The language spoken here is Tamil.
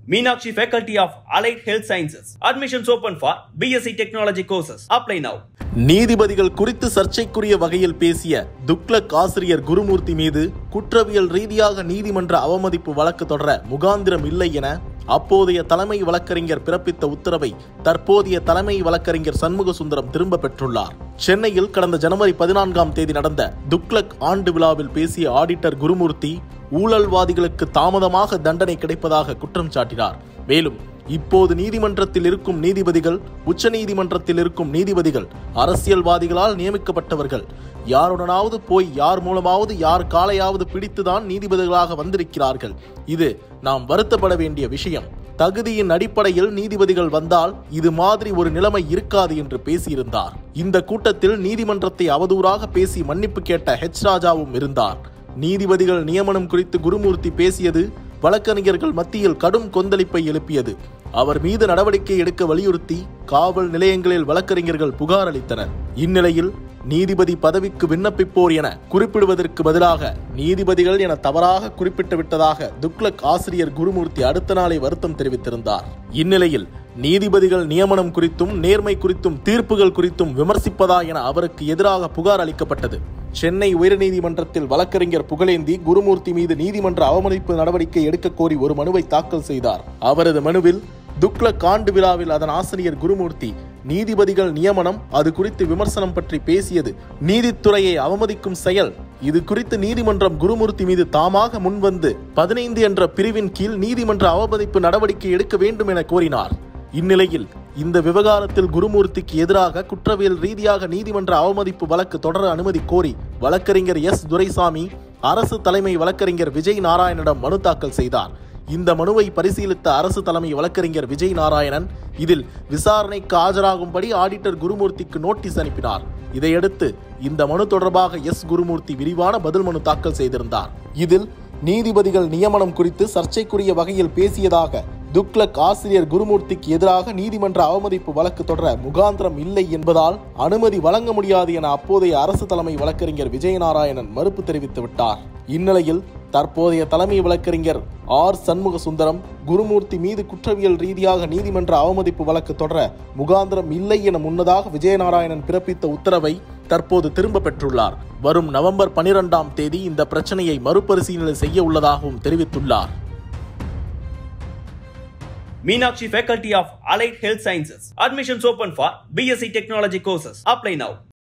Meenakshi Faculty of Allied Health Sciences. Admissions open for BSc Technology courses. Apply now. நீதிபதிகள் குறித்து சர்ச்சைக்குரிய வகையில் பேசிய துக்ளக் ஆசிரியர் குருமூர்த்தி மீது குற்றவியல் ரீதியாக நீதிமன்ற அவமதிப்பு வழக்கு தொடர முகாந்திரம் இல்லை என அப்போதைய தலைமை வழக்கறிஞர் பிறப்பித்த உத்தரவை தற்போதைய தலைமை வழக்கறிஞர் சண்முக சுந்தரம் திரும்ப பெற்றுள்ளார் சென்னையில் கடந்த ஜனவரி பதினான்காம் தேதி நடந்த துக்ளக் ஆண்டு விழாவில் பேசிய ஆடிட்டர் குருமூர்த்தி ஊழல்வாதிகளுக்கு தாமதமாக தண்டனை கிடைப்பதாக குற்றம் சாட்டினார் மேலும் இப்போது நீதிமன்றத்தில் இருக்கும் நீதிபதிகள் உச்ச நீதிமன்றத்தில் இருக்கும் நீதிபதிகள் அரசியல்வாதிகளால் நியமிக்கப்பட்டவர்கள் யாருடனாவது போய் யார் மூலமாவது யார் காலையாவது பிடித்துதான் நீதிபதிகளாக வந்திருக்கிறார்கள் இது நாம் வருத்தப்பட வேண்டிய விஷயம் தகுதியின் அடிப்படையில் நீதிபதிகள் வந்தால் இது மாதிரி ஒரு நிலைமை இருக்காது என்று பேசியிருந்தார் இந்த கூட்டத்தில் நீதிமன்றத்தை அவதூறாக பேசி மன்னிப்பு கேட்ட ஹெச் ராஜாவும் இருந்தார் நீதிபதிகள் நியமனம் குறித்து குருமூர்த்தி பேசியது வழக்கறிஞர்கள் மத்தியில் கடும் கொந்தளிப்பை எழுப்பியது அவர் மீது நடவடிக்கை எடுக்க வலியுறுத்தி காவல் நிலையங்களில் வழக்கறிஞர்கள் புகார் அளித்தனர் இந்நிலையில் நீதிபதி பதவிக்கு விண்ணப்பிப்போர் என குறிப்பிடுவதற்கு பதிலாக நீதிபதிகள் என தவறாக குறிப்பிட்டு விட்டதாக துக்ளக் ஆசிரியர் குருமூர்த்தி அடுத்த நாளை வருத்தம் தெரிவித்திருந்தார் இந்நிலையில் நீதிபதிகள் நியமனம் குறித்தும் நேர்மை குறித்தும் தீர்ப்புகள் குறித்தும் விமர்சிப்பதா என அவருக்கு எதிராக புகார் அளிக்கப்பட்டது சென்னை உயர்நீதிமன்றத்தில் வழக்கறிஞர் புகழேந்தி குருமூர்த்தி மீது நீதிமன்ற அவமதிப்பு நடவடிக்கை எடுக்க கோரி ஒரு மனுவை தாக்கல் செய்தார் அவரது மனுவில் துக்ளக் ஆண்டு விழாவில் அதன் ஆசிரியர் குருமூர்த்தி நீதிபதிகள் நியமனம் அது குறித்து விமர்சனம் பற்றி பேசியது நீதித்துறையை அவமதிக்கும் செயல் இது குறித்து நீதிமன்றம் குருமூர்த்தி மீது தாமாக முன்வந்து பதினைந்து என்ற பிரிவின் கீழ் நீதிமன்ற அவமதிப்பு நடவடிக்கை எடுக்க வேண்டும் என கோரினார் இந்நிலையில் இந்த விவகாரத்தில் குருமூர்த்திக்கு எதிராக குற்றவியல் ரீதியாக நீதிமன்ற அவமதிப்பு வழக்கு தொடர அனுமதி கோரி வழக்கறிஞர் எஸ் துரைசாமி அரசு தலைமை வழக்கறிஞர் விஜய் நாராயணிடம் மனு தாக்கல் செய்தார் இந்த மனுவை பரிசீலித்த அரசு தலைமை வழக்கறிஞர் விஜய் நாராயணன் இதில் விசாரணைக்கு ஆஜராகும்படி ஆடிட்டர் குருமூர்த்திக்கு நோட்டீஸ் அனுப்பினார் இதையடுத்து இந்த மனு தொடர்பாக எஸ் குருமூர்த்தி விரிவான பதில் மனு தாக்கல் செய்திருந்தார் இதில் நீதிபதிகள் நியமனம் குறித்து சர்ச்சைக்குரிய வகையில் பேசியதாக துக்ளக் ஆசிரியர் குருமூர்த்திக்கு எதிராக நீதிமன்ற அவமதிப்பு வழக்கு தொடர முகாந்திரம் இல்லை என்பதால் அனுமதி வழங்க முடியாது என அப்போதைய அரசு தலைமை வழக்கறிஞர் விஜயநாராயணன் மறுப்பு தெரிவித்து விட்டார் இந்நிலையில் தற்போதைய தலைமை வழக்கறிஞர் ஆர் சண்முக சுந்தரம் குருமூர்த்தி மீது குற்றவியல் ரீதியாக நீதிமன்ற அவமதிப்பு வழக்கு தொடர முகாந்திரம் இல்லை என முன்னதாக விஜயநாராயணன் பிறப்பித்த உத்தரவை தற்போது திரும்ப பெற்றுள்ளார் வரும் நவம்பர் பனிரெண்டாம் தேதி இந்த பிரச்சனையை மறுபரிசீலனை செய்ய உள்ளதாகவும் தெரிவித்துள்ளார் Meenakshi Faculty of Allied Health Sciences. Admissions open for BSc Technology courses. Apply now.